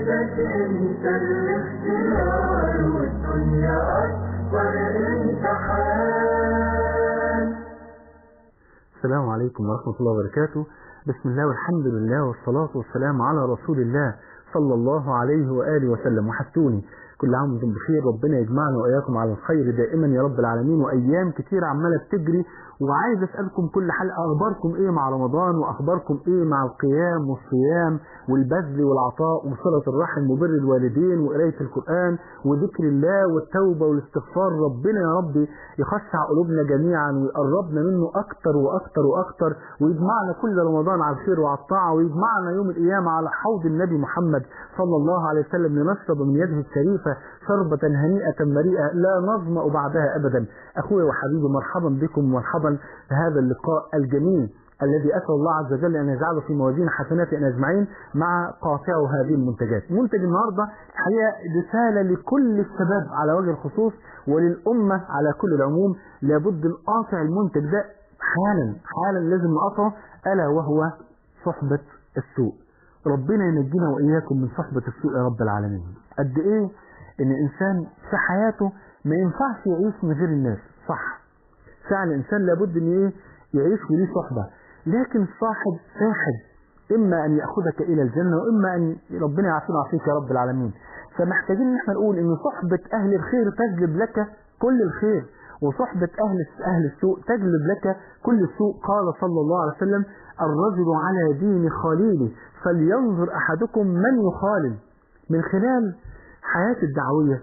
بإيدك انت الاختيار والدنيا أكبر امتحان السلام عليكم ورحمة الله وبركاته بسم الله والحمد لله والصلاة والسلام على رسول الله صلى الله عليه وآله وسلم وحسوني كل عام وانتم بخير ربنا يجمعنا وإياكم على الخير دائما يا رب العالمين وأيام كتير عمالة بتجري وعايز أسألكم كل حلقة أخباركم إيه مع رمضان وأخباركم إيه مع القيام والصيام والبذل والعطاء وصلة الرحم وبر الوالدين وقراية القرآن وذكر الله والتوبة والاستغفار ربنا يا رب يخشع قلوبنا جميعا ويقربنا منه أكتر وأكتر وأكتر ويجمعنا كل رمضان على الخير وعلى الطاعة ويجمعنا يوم القيامة على حوض النبي محمد صلى الله عليه وسلم لنشرب من يده الشريفة شربة هنيئة مريئة لا نظمأ بعدها أبدا أخوي وحبيبي مرحبا بكم ومرحبا بهذا اللقاء الجميل الذي أسأل الله عز وجل أن يجعله في موازين حسناتنا أجمعين مع قاطع هذه المنتجات منتج النهاردة الحقيقة رسالة لكل الشباب على وجه الخصوص وللأمة على كل العموم لابد نقاطع المنتج ده حالا حالا لازم نقطعه ألا وهو صحبة السوء ربنا ينجينا وإياكم من صحبة السوء يا رب العالمين قد إيه إن إنسان في حياته ما ينفعش يعيش من غير الناس صح فعلا الإنسان لابد إن إيه يعيش وليه صحبة لكن صاحب ساحب إما أن يأخذك إلى الجنة وإما أن ربنا يعافينا ويعافيك يا رب العالمين فمحتاجين إن احنا نقول إن صحبة أهل الخير تجلب لك كل الخير وصحبة أهل أهل السوء تجلب لك كل السوء قال صلى الله عليه وسلم الرجل على دين خليله فلينظر أحدكم من يخالل من خلال حياتي الدعوية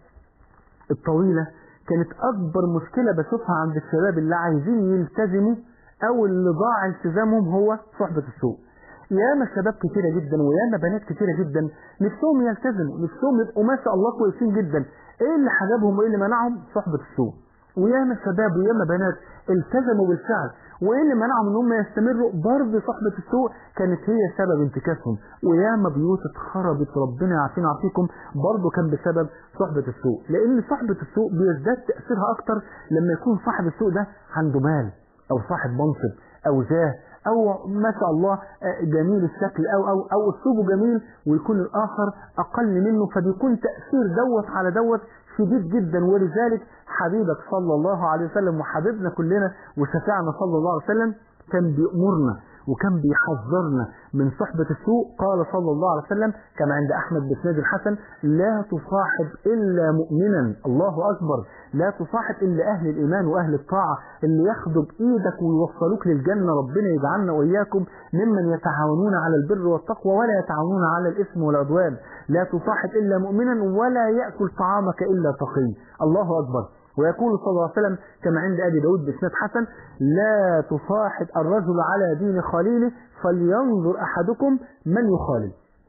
الطويلة كانت أكبر مشكلة بشوفها عند الشباب اللي عايزين يلتزموا أو اللي ضاع التزامهم هو صحبة السوء ياما شباب كتيرة جدا وياما بنات كتيرة جدا نفسهم يلتزموا نفسهم يبقوا ما شاء الله كويسين جدا ايه اللي حجبهم وايه اللي منعهم صحبة السوء وياما شباب وياما بنات التزموا بالفعل وايه اللي منعهم ان هم يستمروا برضه صحبة السوء كانت هي سبب انتكاسهم وياما بيوت اتخربت ربنا يعافينا ويعافيكم برضه كان بسبب صحبة السوء لان صحبة السوء بيزداد تأثيرها اكتر لما يكون صاحب السوء ده عنده مال او صاحب منصب او جاه او ما شاء الله جميل الشكل او او او اسلوبه جميل ويكون الاخر اقل منه فبيكون تاثير دوت على دوت شديد جدا ولذلك حبيبك صلى الله عليه وسلم وحبيبنا كلنا وشفيعنا صلى الله عليه وسلم كان بيأمرنا وكان بيحذرنا من صحبة السوء قال صلى الله عليه وسلم كما عند أحمد بسناد الحسن لا تصاحب إلا مؤمنا الله أكبر لا تصاحب إلا أهل الإيمان وأهل الطاعة اللي ياخدوا بإيدك ويوصلوك للجنة ربنا يجعلنا وإياكم ممن يتعاونون على البر والتقوى ولا يتعاونون على الإثم والعدوان لا تصاحب إلا مؤمنا ولا يأكل طعامك إلا تقي الله أكبر ويقول صلى الله عليه وسلم كما عند أبي داود بإسناد حسن لا تصاحب الرجل على دين خليله فلينظر أحدكم من يخالل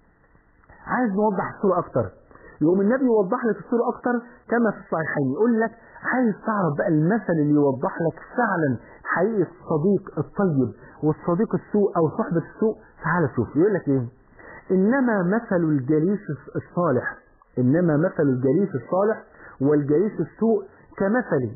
عايز نوضح الصورة أكتر يقوم النبي يوضح لك الصورة أكتر كما في الصحيحين يقول لك عايز تعرف بقى المثل اللي يوضح لك فعلا حقيقة الصديق الطيب والصديق السوء أو صحبة السوء تعال شوف يقول لك إيه إنما مثل الجليس الصالح إنما مثل الجليس الصالح والجليس السوء كمثل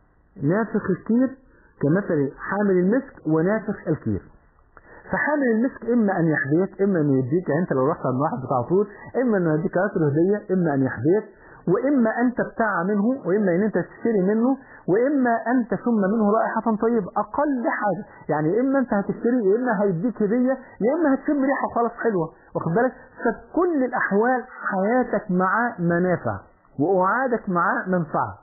نافخ الكير كمثل حامل المسك ونافخ الكير فحامل المسك اما ان يحذيك اما ان يديك يعني انت لو رحت عند واحد بتاع طول اما انه يديك عطر هديه اما ان يحذيك واما انت بتاع منه واما ان انت تشتري منه واما ان تشم منه رائحه طيبه اقل حاجه يعني اما انت هتشتري يا اما هيديك هديه يا اما هتشم ريحه خلاص حلوه واخد بالك ففي كل الاحوال حياتك معاه منافع وقعادك معاه منفعه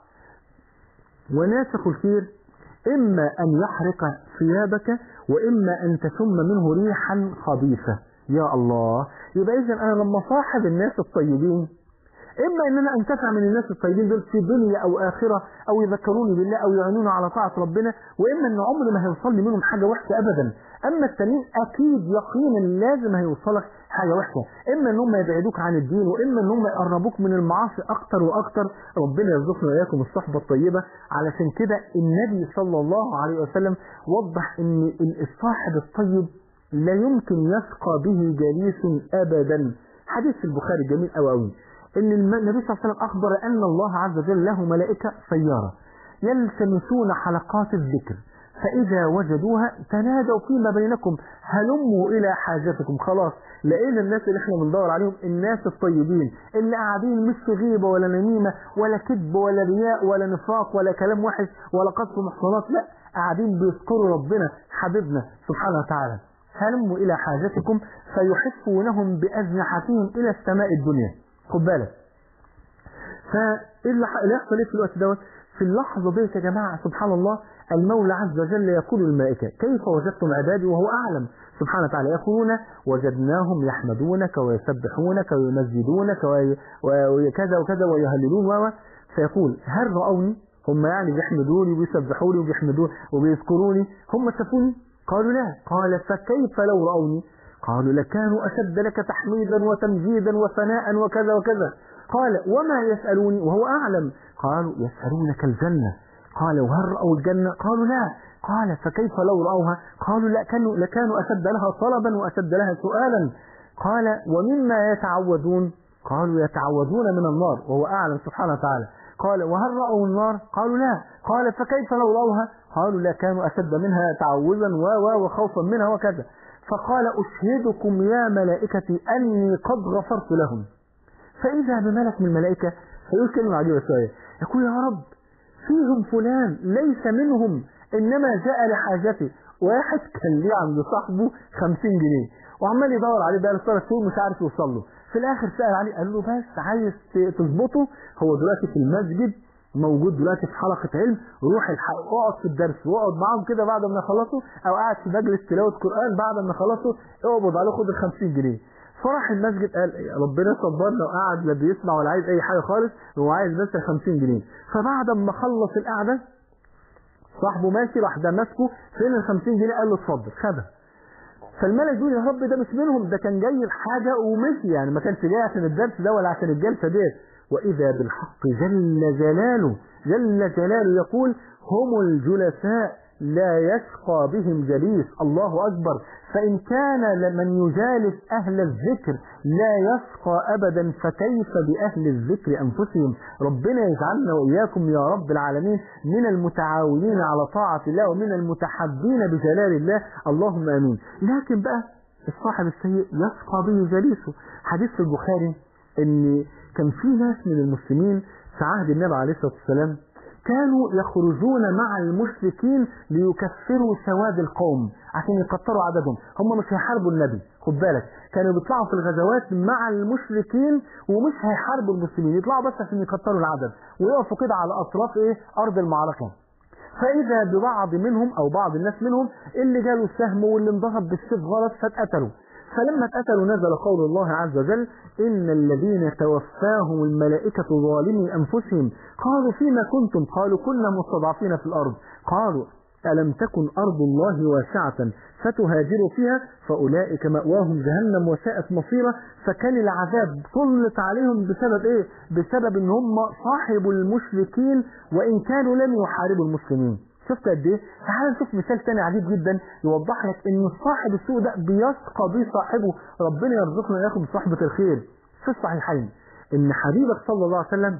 وناسخ الخير إما أن يحرق ثيابك وإما أن تشم منه ريحا خبيثة يا الله يبقى إذا أنا لما صاحب الناس الطيبين إما أن أنا أنتفع من الناس الطيبين دول في دنيا أو آخرة أو يذكروني بالله أو يعينوني على طاعة ربنا وإما أن عمري ما هيوصل لي منهم حاجة وحشة أبدا أما التانيين أكيد يقينا لازم هيوصلك حاجة وحشة إما أن هم يبعدوك عن الدين وإما أن هم يقربوك من المعاصي أكتر وأكتر ربنا يرزقنا وإياكم الصحبة الطيبة علشان كده النبي صلى الله عليه وسلم وضح أن الصاحب الطيب لا يمكن يسقى به جليس أبدا حديث البخاري جميل أوي أوي ان النبي صلى الله عليه وسلم اخبر ان الله عز وجل له ملائكة سيارة يلتمسون حلقات الذكر فإذا وجدوها تنادوا فيما بينكم هلموا إلى حاجتكم خلاص لقينا الناس اللي احنا بندور عليهم الناس الطيبين اللي قاعدين مش في غيبة ولا نميمة ولا كذب ولا رياء ولا نفاق ولا كلام وحش ولا قذف محصنات لا قاعدين بيذكروا ربنا حبيبنا سبحانه وتعالى هلموا إلى حاجتكم فيحفونهم بأجنحتهم إلى السماء الدنيا خد بالك فايه اللي ح- اللي يحصل ايه في الوقت دوت في اللحظة ديت يا جماعة سبحان الله المولى عز وجل يقول للملائكة كيف وجدتم عبادي وهو أعلم سبحانه وتعالى يقولون وجدناهم يحمدونك ويسبحونك ويمجدونك وي- و- وكذا وكذا ويهللون و و. فيقول هل رأوني هم يعني بيحمدوني وبيسبحوني وبيحمدون وبيذكروني هم شافوني قالوا لا قال فكيف لو رأوني قالوا لكانوا أشد لك تحميدا وتمجيدا وثناء وكذا وكذا قال وما يسألوني وهو أعلم قالوا يسألونك الجنة قال وهل رأوا الجنة قالوا لا قال فكيف لو رأوها قالوا لا كانوا لكانوا أشد لها طلبا وأشد لها سؤالا قال ومما يتعوذون قالوا يتعوذون من النار وهو أعلم سبحانه وتعالى قال وهل رأوا النار قالوا لا قال فكيف لو رأوها قالوا لا كانوا أشد منها تعوذا و و وخوفا منها وكذا فقال أشهدكم يا ملائكتي أني قد غفرت لهم فإذا بملك من الملائكة فيقول كلمة عجيبة شوية يقول يا رب فيهم فلان ليس منهم إنما جاء لحاجته واحد كان ليه عند صاحبه 50 جنيه وعمال يدور عليه بقى ثلاث شهور مش عارف يوصل له في الآخر سأل عليه قال له بس عايز ت- تظبطه هو دلوقتي في المسجد موجود دلوقتي في حلقة علم روح الحق اقعد في الدرس واقعد معاهم كده بعد ما يخلصوا او قاعد في مجلس تلاوة قرآن بعد ما يخلصوا اقبض عليه خد ال 50 جنيه فراح المسجد قال ربنا صبرنا وقعد لا بيسمع ولا عايز اي حاجه خالص هو عايز بس ال 50 جنيه فبعد ما خلص القعده صاحبه ماشي راح ده ماسكه فين ال 50 جنيه قال له اتفضل خدها فالملك يقول يا رب ده مش منهم ده كان جاي الحاجه ومشي يعني ما كانش جاي عشان الدرس ده ولا عشان الجلسه ديت واذا بالحق جل جلاله جل جلاله يقول هم الجلساء لا يشقى بهم جليس الله أكبر فإن كان لمن يجالس أهل الذكر لا يشقى أبدا فكيف بأهل الذكر أنفسهم ربنا يجعلنا وإياكم يا رب العالمين من المتعاونين على طاعة الله ومن المتحدين بجلال الله اللهم آمين لكن بقى الصاحب السيء يشقى به جليسه حديث في البخاري ان كان في ناس من المسلمين في عهد النبي عليه الصلاة والسلام كانوا يخرجون مع المشركين ليكفروا سواد القوم عشان يكتروا عددهم هم مش هيحاربوا النبي خد بالك كانوا بيطلعوا في الغزوات مع المشركين ومش هيحاربوا المسلمين يطلعوا بس عشان يكتروا العدد ويقفوا كده على اطراف ايه ارض المعركه فاذا ببعض منهم او بعض الناس منهم اللي جاله السهم واللي انضرب بالسيف غلط فاتقتلوا فلما اتقتلوا نزل قول الله عز وجل إن الذين توفاهم الملائكة ظالمي أنفسهم قالوا فيما كنتم قالوا كنا مستضعفين في الأرض قالوا ألم تكن أرض الله واسعة فتهاجروا فيها فأولئك مأواهم جهنم وساءت مصيرا فكان العذاب سلط عليهم بسبب إيه؟ بسبب إن هم صاحبوا المشركين وإن كانوا لم يحاربوا المسلمين شفت قد ايه؟ تعال نشوف مثال تاني عجيب جدا يوضح لك ان صاحب السوء ده بيسقى بيه صاحبه ربنا يرزقنا اياكم بصحبة الخير في الصحيحين ان حبيبك صلى الله عليه وسلم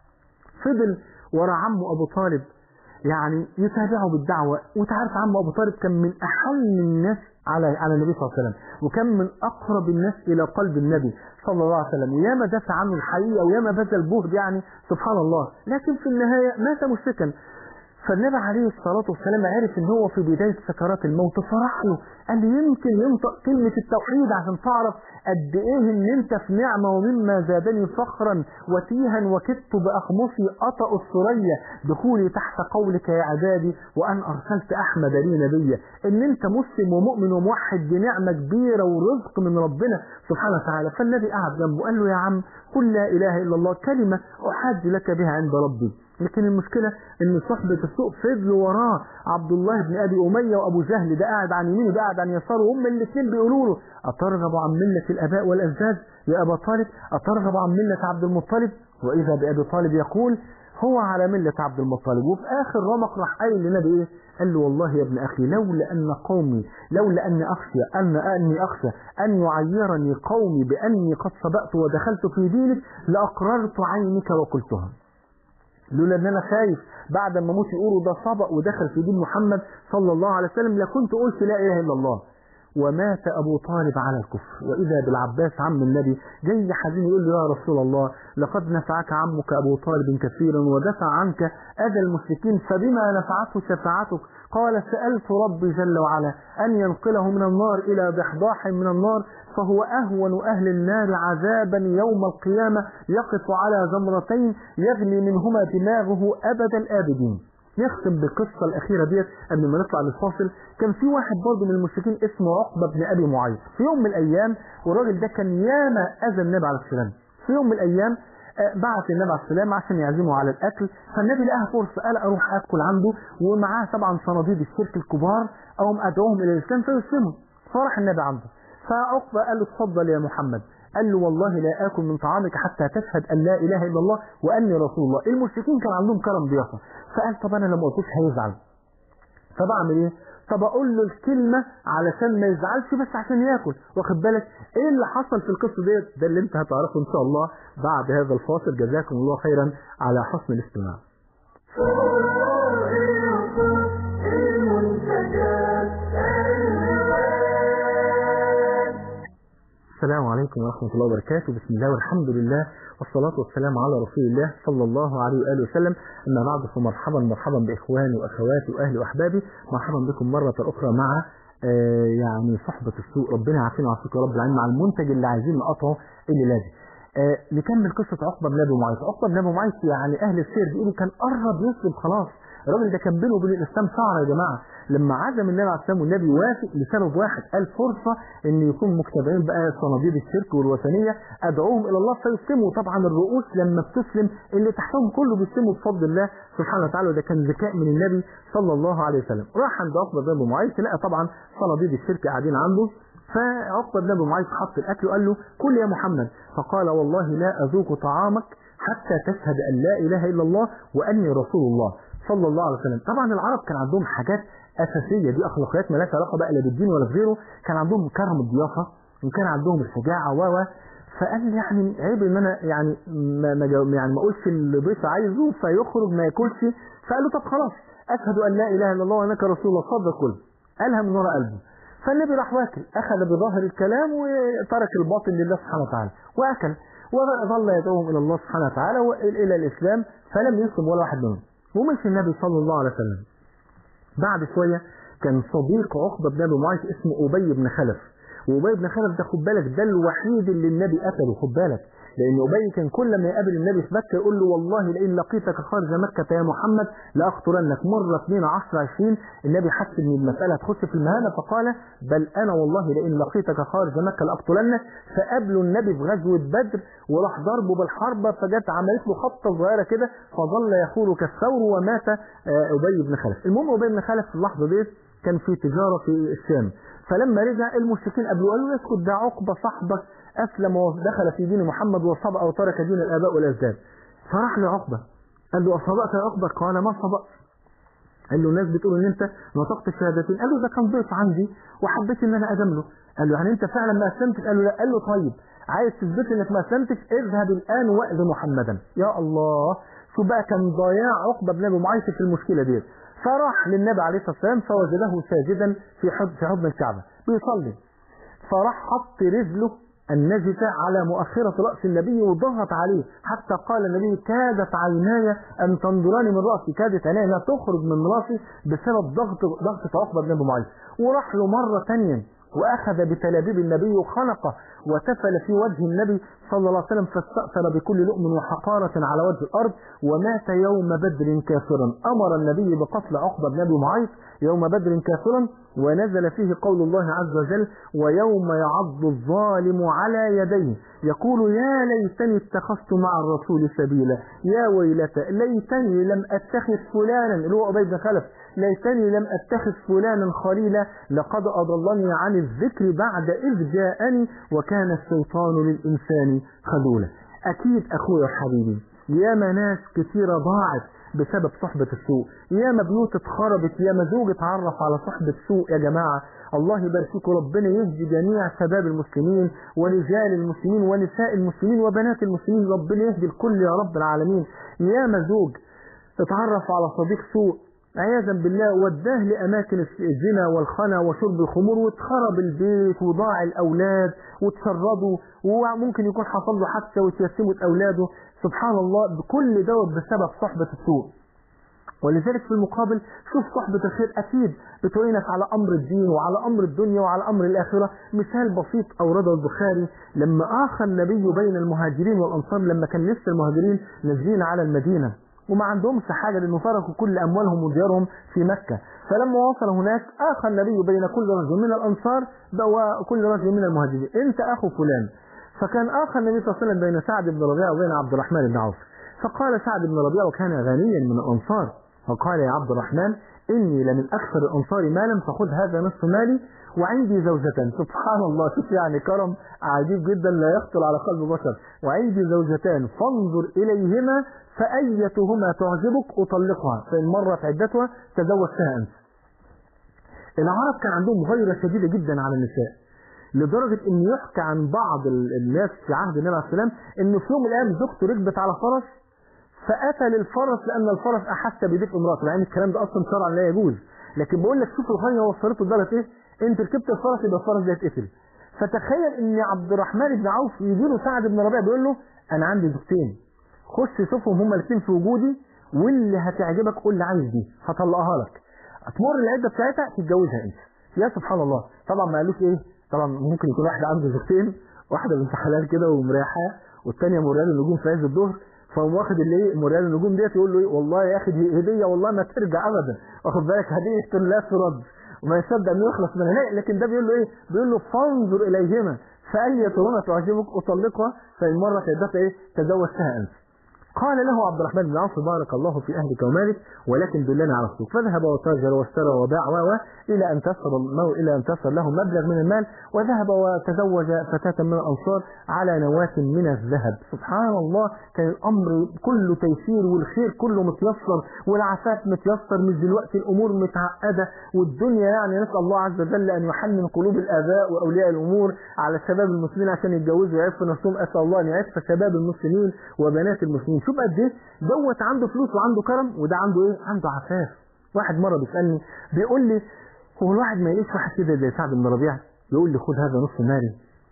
فضل ورا عمه ابو طالب يعني يتابعه بالدعوة وتعرف عمه ابو طالب كان من احل الناس على على النبي صلى الله عليه وسلم وكان من اقرب الناس الى قلب النبي صلى الله عليه وسلم وياما دافع عنه الحقيقه وياما بذل جهد يعني سبحان الله لكن في النهايه مات مشركا فالنبي عليه الصلاة والسلام عرف ان هو في بداية سكرات الموت فرح له قال لي يمكن ينطق كلمة التوحيد عشان تعرف قد ايه ان انت في نعمة ومما زادني فخرا وتيها وكدت باخمصي اطأ الثريا دخولي تحت قولك يا عبادي وان ارسلت احمد لي نبيا ان انت مسلم ومؤمن وموحد دي نعمة كبيرة ورزق من ربنا سبحانه وتعالى فالنبي قعد جنبه قال له يا عم قل لا اله الا الله كلمة احاج لك بها عند ربي لكن المشكلة ان صحبة السوق فضلوا وراه عبد الله بن ابي امية وابو جهل ده قاعد عن يمينه ده قاعد عن يساره وهم الاثنين بيقولوا له اترغب عن ملة الاباء والاجداد يا ابا طالب اترغب عن ملة عبد المطلب واذا بابي طالب يقول هو على ملة عبد المطلب وفي اخر رمق راح قايل للنبي ايه قال له والله يا ابن اخي لولا ان قومي لولا اني اخشى ان اني اخشى ان يعيرني قومي باني قد سبقت ودخلت في دينك لاقررت عينك وقلتها لولا ان انا خايف بعد ما اموت يقولوا ده سبق ودخل في دين محمد صلى الله عليه وسلم لكنت قلت لا اله الا الله ومات ابو طالب على الكفر واذا بالعباس عم النبي جاي حزين يقول له يا رسول الله لقد نفعك عمك ابو طالب كثيرا ودفع عنك اذى المشركين فبما نفعته شفاعتك قال سالت ربي جل وعلا ان ينقله من النار الى ضحضاح من النار فهو اهون اهل النار عذابا يوم القيامه يقف على زمرتين يغلي منهما دماغه ابد الابدين يختم بالقصة الأخيرة ديت قبل ما نطلع للفاصل كان في واحد برضه من المشركين اسمه عقبة بن أبي معيط في يوم من الأيام والراجل ده كان ياما أذى النبي عليه السلام في يوم من الأيام آه، بعت النبي عليه السلام عشان يعزمه على الأكل فالنبي لقاها فرصة قال أروح أكل عنده ومعاه طبعا صناديد الشرك الكبار أقوم أدعوهم إلى الإسلام فيسلموا فراح النبي عنده فعقبة قال له اتفضل يا محمد قال له والله لا آكل من طعامك حتى تشهد أن لا إله إلا الله وأني رسول الله المشركين كان عندهم كرم ضيافة فقال طب أنا لما قلتوش هيزعل فبعمل إيه طب أقول له الكلمة علشان ما يزعلش بس عشان ياكل واخد بالك إيه اللي حصل في القصة ديت ده اللي أنت هتعرفه إن شاء الله بعد هذا الفاصل جزاكم الله خيرا على حسن الاستماع السلام عليكم ورحمة الله وبركاته بسم الله والحمد لله والصلاة والسلام على رسول الله صلى الله عليه وآله وسلم أما بعد فمرحبا مرحبا بإخواني وأخواتي وأهلي وأحبابي مرحبا بكم مرة أخرى مع آه يعني صحبة السوء ربنا يعافينا ويعافيك يا رب العالمين مع المنتج اللي عايزين نقطعه اللي لازم آه نكمل قصة عقبة بن أبي معيط عقبة بن أبي معيط يعني أهل السير بيقولوا كان قرب يسلم خلاص الراجل ده كان بينه وبين الإسلام شعر يا جماعة لما عزم النبي عليه السلام والنبي وافق لسبب واحد قال فرصة ان يكون متبعين بقى صناديد الشرك والوثنية ادعوهم الى الله فيسلموا طبعا الرؤوس لما بتسلم اللي تحتهم كله بيسلموا بفضل الله سبحانه وتعالى وده كان ذكاء من النبي صلى الله عليه وسلم راح عند عقبة بن ابي معيط لقى طبعا صناديد الشرك قاعدين عنده فعقبة بن ابي معيط حط الاكل وقال له كل يا محمد فقال والله لا اذوق طعامك حتى تشهد ان لا اله الا الله واني رسول الله صلى الله عليه وسلم طبعا العرب كان عندهم حاجات أساسية دي أخلاقيات مالهاش علاقة بقى لا بالدين ولا بغيره كان عندهم كرم الضيافة وكان عندهم الشجاعة و فقال لي يعني عيب ان انا يعني ما ما جو- يعني ما اقولش اللي ضيف عايزه فيخرج ما ياكلش فقال له طب خلاص اشهد ان لا اله الا الله وانك رسول الله صدق كل قالها من ورا قلبه فالنبي راح واكل اخذ بظاهر الكلام وترك الباطن لله سبحانه وتعالى واكل وظل يدعوهم الى الله سبحانه وتعالى والى الاسلام فلم يسلم ولا واحد منهم ومشي النبي صلى الله عليه وسلم بعد شوية كان صديق عقبة بن أبي معيط اسمه أبي بن خلف وأبي بن خلف ده خد بالك ده الوحيد اللي النبي قتله خد بالك لأن أبي كان كل ما يقابل النبي في مكة يقول له والله لئن لقيتك خارج مكة يا محمد لأقتلنك مرة اثنين عشر عشرين النبي حس إن المسألة هتخش في المهانة فقال بل أنا والله لئن لقيتك خارج مكة لأقتلنك فقابله النبي في غزوة بدر وراح ضربه بالحربة فجت عملت له خبطة صغيرة كده فظل يخول كالثور ومات آه، أبي بن خلف المهم أبي بن خلف في اللحظة دي كان في تجارة في الشام فلما رجع المشركين قبله قالوا له اسكت ده عقبة صاحبك أسلم ودخل في دين محمد وصبأ وترك دين الآباء والأجداد فراح لعقبة قال له أصبأت يا عقبة قال ما صبأت قال له الناس بتقول ان انت نطقت الشهادتين قال له ده كان ضيف عندي وحبيت ان انا ادم له قال له يعني انت فعلا ما اسلمتش قال له لا قال له طيب عايز تثبت انك ما اسلمتش اذهب الان واذ محمدا يا الله شو بقى كان ضياع عقبه بن ابي معيط في المشكله دي فراح للنبي عليه الصلاه والسلام فوجده ساجدا في حضن في حضن الكعبه بيصلي فراح حط رجله النجسة على مؤخرة رأس النبي وضغط عليه حتى قال النبي كادت عيناي أن تنظران من رأسي كادت عيناي أنها تخرج من رأسي بسبب ضغط ضغط عقبة بن أبي معيط وراح له مرة ثانية وأخذ بتلابيب النبي وخنقه وتفل في وجه النبي صلى الله عليه وسلم فاستأثر بكل لؤم وحقارة على وجه الأرض ومات يوم بدر كافرا أمر النبي بقتل عقبة بن أبي معيط يوم بدر كافرا ونزل فيه قول الله عز وجل ويوم يعض الظالم على يديه يقول يا ليتني اتخذت مع الرسول سبيلا يا ويلتى ليتني لم اتخذ فلانا اللي هو أبي بن خلف ليتني لم اتخذ فلانا خليلا لقد أضلني عن الذكر بعد إذ جاءني وكان الشيطان للإنسان خذولا أكيد أخويا وحبيبي ياما ناس كثيرة ضاعت بسبب صحبة السوء ياما بيوت اتخربت ياما زوج اتعرف على صحبة سوء يا جماعة الله يبارك فيكم ربنا يهدي جميع شباب المسلمين ورجال المسلمين ونساء المسلمين وبنات المسلمين ربنا يهدي الكل يا رب العالمين ياما زوج اتعرف على صديق سوء عياذا بالله وداه لأماكن الزنا والخنا وشرب الخمور واتخرب البيت وضاع الأولاد وتشردوا وممكن يكون حصل له حادثة وتيسمت أولاده سبحان الله بكل دوت بسبب صحبة السوء ولذلك في المقابل شوف صحبة الخير أكيد بتعينك على أمر الدين وعلى أمر الدنيا وعلى أمر الآخرة مثال بسيط أورده البخاري لما آخى النبي بين المهاجرين والأنصار لما كان لسه المهاجرين نازلين على المدينة وما عندهمش حاجة لأنه تركوا كل أموالهم وديارهم في مكة فلما وصل هناك آخى النبي بين كل رجل من الأنصار وكل رجل من المهاجرين أنت أخو فلان فكان آخى النبي صلى الله عليه وسلم بين سعد بن ربيعة وبين عبد الرحمن بن عوف فقال سعد بن ربيعة وكان غنيا من الأنصار فقال يا عبد الرحمن إني لمن أكثر الأنصار مالا فخذ هذا نصف مالي وعندي زوجتان سبحان الله شوف يعني كرم عجيب جدا لا يخطر على قلب بشر وعندي زوجتان فانظر إليهما فأيتهما تعجبك أطلقها فإن مرت عدتها تزوجتها أنت العرب كان عندهم غيرة شديدة جدا على النساء لدرجة ان يحكى عن بعض الناس في عهد النبي عليه السلام انه في يوم من الايام زوجته ركبت على فرس فقتل الفرس لان الفرس احس بدفء امراته يعني الكلام ده اصلا شرعا لا يجوز لكن بقول لك شوف الغايه وصلته لدرجه ايه انت ركبت الفرس يبقى الفرس ده يتقتل فتخيل ان عبد الرحمن بن عوف يجي له سعد بن ربيعه بيقول له انا عندي زوجتين خش شوفهم هما الاثنين في وجودي واللي هتعجبك قول لي عايز دي هطلقها لك تمر العده بتاعتها تتجوزها انت يا سبحان الله طبعا ما قالوش ايه طبعا ممكن يكون واحد عنده زوجتين واحده بنت حلال كده ومريحاه والثانيه مريال النجوم في عز الظهر فقام واخد اللي ايه مريال النجوم ديت يقول له ايه والله يا اخي دي هديه والله ما ترجع ابدا واخد بالك هديه لا ترد وما يصدق انه يخلص منها لا لكن ده بيقول له ايه بيقول له فانظر اليهما فايتهما تعجبك اطلقها فان مرت عدتها ايه تزوجتها انت قال له عبد الرحمن بن عوف بارك الله في أهلك ومالك ولكن دلني على السوق فذهب وتاجر واشترى وباع و إلى أن تسر المو إلى أن تسر له مبلغ من المال وذهب وتزوج فتاة من الأنصار على نواة من الذهب سبحان الله كان الأمر كله تيسير والخير كله متيسر والعفاف متيسر مش دلوقتي الأمور متعقدة والدنيا يعني نسأل الله عز وجل أن يحنن قلوب الآباء وأولياء الأمور على شباب المسلمين عشان يتجوزوا ويعفوا نفسهم أسأل الله أن يعف شباب المسلمين وبنات المسلمين شوف قد ايه دوت عنده فلوس وعنده كرم وده عنده ايه عنده عفاف واحد مره بيسالني بيقول لي هو الواحد ما يلاقيش واحد كده زي سعد بن ربيعه يقول لي خد هذا نصف مالي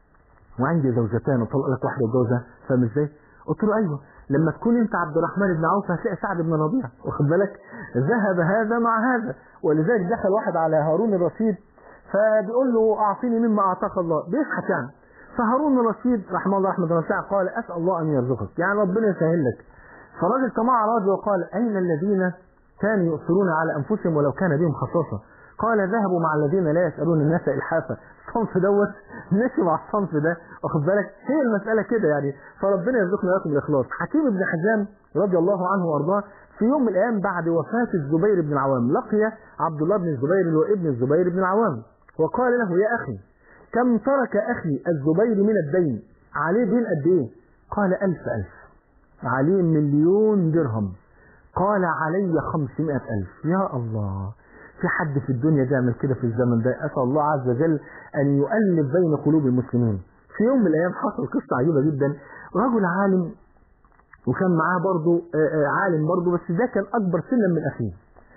وعندي زوجتان وطلق لك واحده وجوزها فاهم ازاي قلت له ايوه لما تكون انت عبد الرحمن بن عوف هتلاقي سعد بن ربيعه واخد بالك ذهب هذا مع هذا ولذلك دخل واحد على هارون الرشيد فبيقول له اعطيني مما اعطاك الله بيضحك يعني فهارون الرشيد رحمه الله رحمه الله قال اسال الله ان يرزقك يعني ربنا يسهل لك فالراجل طمع راجل وقال أين الذين كانوا يؤثرون على أنفسهم ولو كان بهم خصاصة قال ذهبوا مع الذين لا يسألون الناس إلحافا الصنف دوت مشي مع الصنف ده واخد بالك هي المسألة كده يعني فربنا يرزقنا لكم الإخلاص حكيم بن حزام رضي الله عنه وأرضاه في يوم من الأيام بعد وفاة الزبير بن العوام لقي عبد الله بن الزبير اللي هو ابن الزبير بن العوام وقال له يا أخي كم ترك أخي الزبير من الدين عليه دين قد إيه قال ألف ألف عليه مليون درهم قال علي خمسمائة ألف يا الله في حد في الدنيا بيعمل كده في الزمن ده أسأل الله عز وجل أن يؤلف بين قلوب المسلمين في يوم من الأيام حصل قصة عجيبة جدا رجل عالم وكان معاه برضه عالم برضه بس ده كان أكبر سنا من أخيه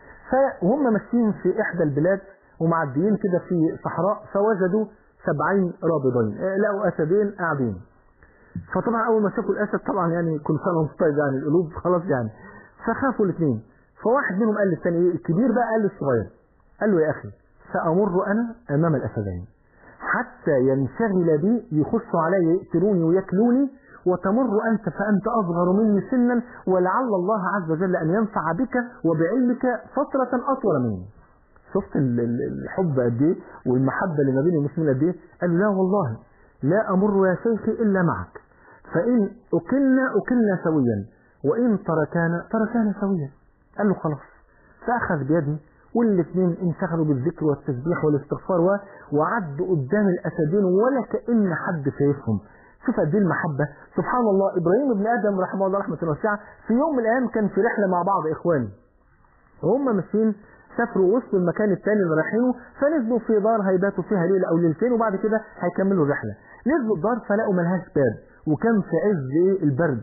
فهم ماشيين في إحدى البلاد ومعديين كده في صحراء فوجدوا سبعين رابضين لقوا أسدين قاعدين فطبعا اول ما شافوا الاسد طبعا يعني كل سنه وانتم طيب يعني القلوب خلاص يعني فخافوا الاثنين فواحد منهم قال للثاني ايه الكبير بقى قال للصغير قال له يا اخي سامر انا امام الاسدين حتى ينشغل بي يخشوا علي يقتلوني وياكلوني وتمر انت فانت اصغر مني سنا ولعل الله عز وجل ان ينفع بك وبعلمك فتره اطول مني شفت الحب قد ايه والمحبه اللي ما بين المسلمين قد ايه قال لا والله لا امر يا شيخي الا معك فإن أكلنا أكلنا سويا وإن تركانا تركانا سويا قال له خلاص فأخذ بيدي والاثنين انشغلوا بالذكر والتسبيح والاستغفار و... وعدوا قدام الأسدين ولا كأن حد شايفهم شوف قد ايه المحبة سبحان الله إبراهيم ابن آدم رحمه الله رحمة واسعة في يوم من الأيام كان في رحلة مع بعض إخوانه وهم ماشيين سافروا وصلوا المكان الثاني اللي رايحينه فنزلوا في دار هيباتوا فيها ليلة أو ليلتين وبعد كده هيكملوا الرحلة نزلوا الدار فلقوا ملهاش باب وكان في عز ايه البرد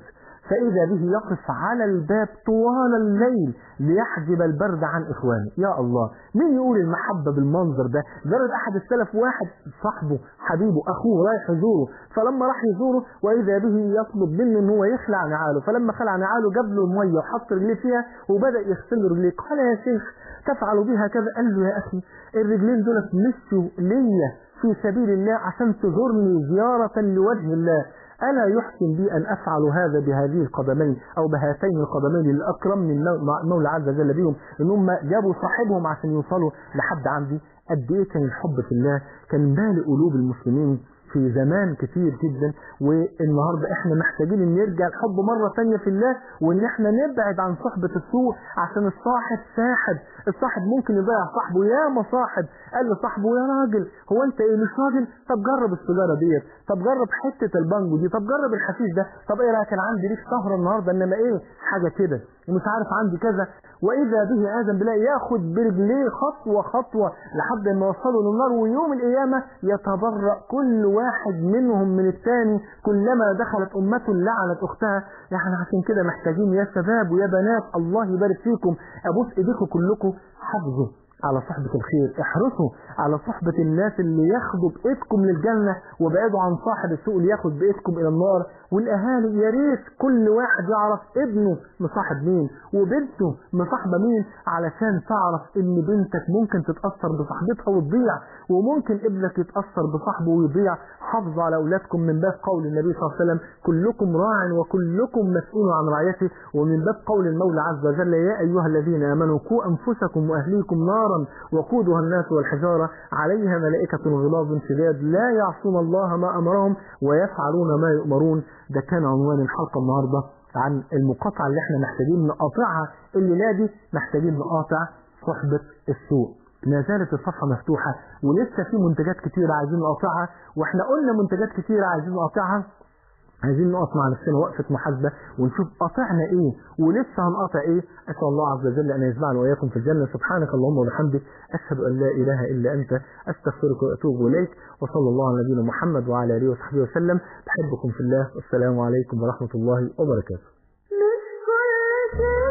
فإذا به يقف على الباب طوال الليل ليحجب البرد عن إخوانه يا الله مين يقول المحبة بالمنظر ده درد أحد السلف واحد صاحبه حبيبه أخوه رايح يزوره فلما راح يزوره وإذا به يطلب منه أن هو يخلع نعاله فلما خلع نعاله جاب له المية وحط رجليه فيها وبدأ يغسل له رجليه قال يا شيخ تفعل بها كذا قال له يا أخي الرجلين دولت مشوا ليا في سبيل الله عشان تزورني زيارة لوجه الله ألا يحسن بي أن أفعل هذا بهذه القدمين أو بهاتين القدمين اللي أكرمني المولى عز وجل بهم إن هم جابوا صاحبهم عشان يوصلوا لحد عندي قد إيه كان الحب في الله كان مال قلوب المسلمين في زمان كتير جدا والنهاردة احنا محتاجين ان نرجع الحب مرة تانية في الله وان احنا نبعد عن صحبة السوء عشان الصاحب ساحب الصاحب ممكن يضيع صاحبه يا مصاحب قال لصاحبه يا راجل هو انت ايه مش راجل طب جرب السيجارة ديت طب جرب حتة البانجو دي طب جرب الحشيش ده طب ايه رايك انا عندي ليك سهرة النهاردة انما ايه حاجة كده ومش عارف عندي كذا واذا به ادم بالله ياخد برجليه خطوة خطوة لحد ما يوصلوا للنار ويوم القيامة يتبرأ كل واحد منهم من الثاني كلما دخلت امته لعنت اختها يعني عشان كده محتاجين يا شباب ويا بنات الله يبارك فيكم ابوس ايديكم كلكم حافظوا على صحبة الخير احرصوا على صحبة الناس اللي ياخدوا بإيدكم للجنة وبعدوا عن صاحب السوء اللي ياخد بإيدكم إلى النار والأهالي يا ريت كل واحد يعرف ابنه مصاحب مين وبنته مصاحبة مين علشان تعرف إن بنتك ممكن تتأثر بصاحبتها وتضيع وممكن ابنك يتأثر بصاحبه ويضيع حافظوا على أولادكم من باب قول النبي صلى الله عليه وسلم كلكم راع وكلكم مسؤول عن رعيته ومن باب قول المولى عز وجل يا أيها الذين آمنوا قوا أنفسكم وأهليكم نارا وقودها الناس والحجارة عليها ملائكة غلاظ شداد لا يعصون الله ما أمرهم ويفعلون ما يؤمرون ده كان عنوان الحلقة النهاردة عن المقاطعة اللي احنا محتاجين نقاطعها الليلة دي محتاجين نقاطع صحبة السوء ما زالت الصفحة مفتوحة ولسه في منتجات كتيرة عايزين نقاطعها واحنا قلنا منتجات كتيرة عايزين نقاطعها عايزين نقف مع نفسنا وقفة محاسبة ونشوف قطعنا ايه ولسه هنقطع ايه اسأل الله عز وجل ان يجمعنا واياكم في الجنة سبحانك اللهم وبحمدك اشهد ان لا اله الا انت استغفرك واتوب اليك وصلى الله على نبينا محمد وعلى اله وصحبه وسلم بحبكم في الله والسلام عليكم ورحمة الله وبركاته مش كل شيء